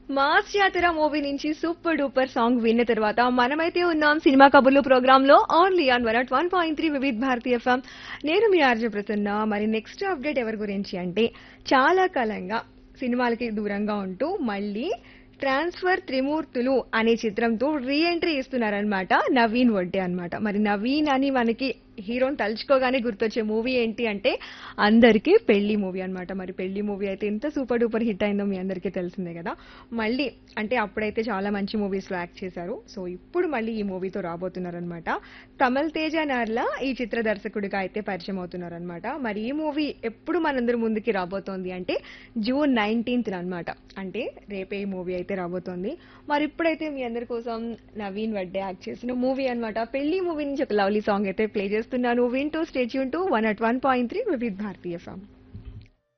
mass జాతర movie నుంచి super duper song విన్న తర్వాత మనమైతే ఉన్నాం సినిమా కబుర్లు ప్రోగ్రామ్ లో only on one at one point three Vividh Bharati FM నేను మీ ఆర్జ ప్రసన్న మరి నెక్స్ట్ అప్డేట్ ఎవరి గురించి అంటే చాలా కాలంగా సినిమాలకి దూరంగా ఉంటూ మళ్ళీ ట్రాన్స్ఫర్ త్రిమూర్తులు అనే చిత్రంతో రీ ఎంట్రీ ఇస్తున్నారనమాట నవీన్ వడ్డే అన్నమాట మరి నవీన్ అని మనకి హీరోని తలుచుకోగానే గుర్తొచ్చే మూవీ ఏంటి అంటే అందరికీ పెళ్లి మూవీ అన్నమాట మరి పెళ్లి మూవీ అయితే ఎంత సూపర్ డూపర్ హిట్ అయిందో మీ అందరికీ తెలిసిందే కదా మళ్ళీ అంటే అప్పుడైతే చాలా మంచి మూవీస్ లో యాక్ట్ చేశారు సో ఇప్పుడు మళ్ళీ ఈ మూవీతో రాబోతున్నారనమాట కమల్ తేజ నార్లా ఈ చిత్ర దర్శకుడిగా అయితే పరిచయం అవుతున్నారనమాట మరి ఈ మూవీ ఎప్పుడు మనందరి ముందుకి రాబోతోంది అంటే జూన్ నైన్టీన్త్ అనమాట అంటే రేపే ఈ మూవీ అయితే రాబోతోంది మరి ఇప్పుడైతే మీ అందరి కోసం నవీన్ వడ్డే యాక్ట్ చేసిన మూవీ అన్నమాట పెళ్లి మూవీ నుంచి ఒక లవ్లీ సాంగ్ అయితే ప్లే చేస్తున్నాను వింటూ stay tune to one at one point three Vividh Bharati song